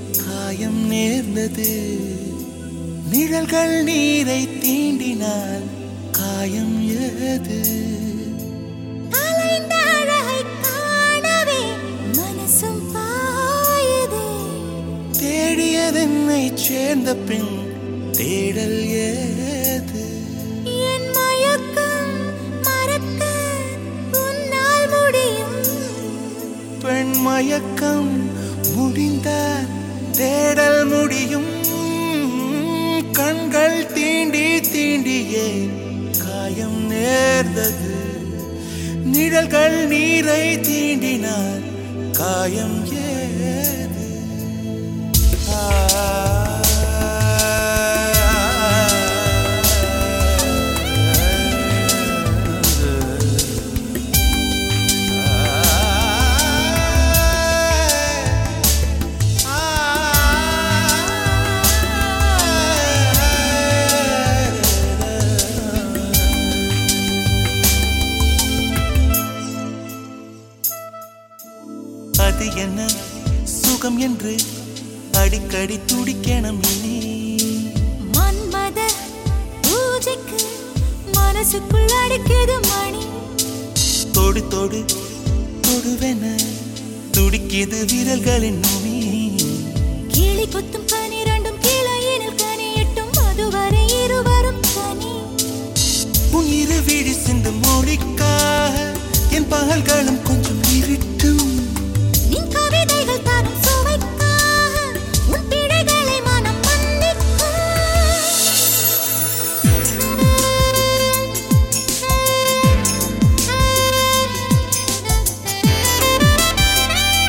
காயம் நேர்ந்தது நிழல்கள் நீரை தீண்டினால் காயம் ஏது அலைந்த அழகை காணவே மனசும் பாயுதே தேடியதென்னை சேர்ந்த பின் தேடல் ஏது என் மயக்கம் மறக்க உன்னால் முடியும் பெண் மயக்கம் முடிந்தால் தேடல் முடியும் கண்கள் தீண்டி தீண்டியே காயம் நேர்ந்தது நிழல்கள் நீரை தீண்டினால் காயம் ஏது அது என்ன சுகம் என்று அடிக்கடி துடிக்கணும் இனி மன்மத பூஜைக்கு மனசுக்குள் அடிக்குது மணி தொடு தொடு தொடுவென துடிக்கிது விரல்களின் நுனி கிளி கொத்தும் பனிரெண்டும் கிளையினில் கனியட்டும் அதுவரை இருவரும் தனி உன் இரு விழி சிந்து மொழிக்காக என் பகல்களும் கொஞ்சம் இருட்டும் நின் கவிதைகள் தரும் சுவைக்காக உன் பிழைகளை மனம் மன்னிக்கும்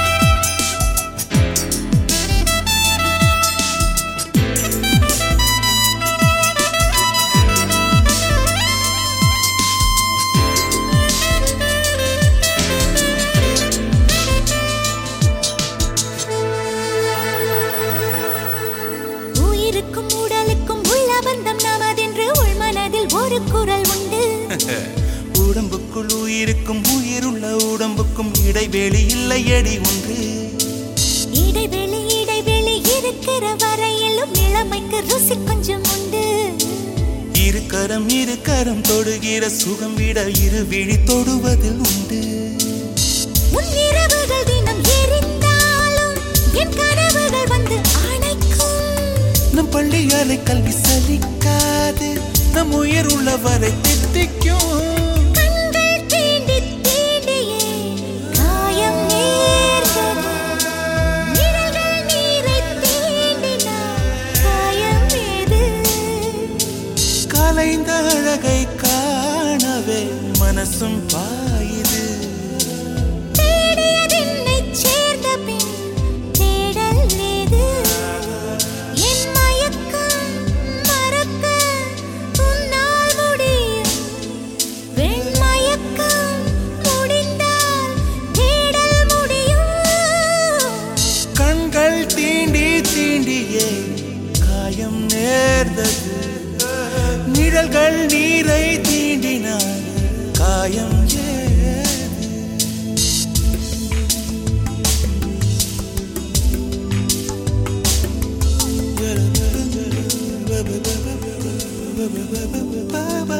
உயிருக்கும் உடலுக்கும் உள்ள பந்தம் நமதென்று உள்மனதில் ஒரு குரல் உண்டு உடம்புக்குள் உயிருக்கும் உயிருள்ள உடம்புக்கும் இடைவெளி இல்லை அடி ஒன்று இடைவெளி இடைவெளி இருக்கிற வரையிலும் இளமைக்கு ருசி கொஞ்சம் உண்டு இரு கரம் இரு கரம் தொடுகிற சுகம் விட இரு விழி தொடுவதில் உண்டு உன் இரவுகள் தினம் எரிந்தாலும் என் கனவுகள் வந்து அணைக்கும் நம் பள்ளி அறை கல்வி சலிக்காது நம் உயிர் உள்ளவரை தித்திக்கும் கண்கள் தீண்டி தீண்டியே காயம் நேர்ந்தது நிழல்கள் நீரை தீண்டினால் காயம் ஏது கலைந்த அழகை காணவே மனசும் பாயுது தேடியதென்னைச் சேர்ந்த பின் தேடல் ஏது? என் மயக்கம் மறக்க உன்னால் முடியும். வெண்மயக்கம் முடிந்தால் தேடல் முடியும். கண்கள் தீண்டி தீண்டியே காயம் நேர்ந்தது நிழல்கள் நீரை தீண்டினார் காயம் ஏது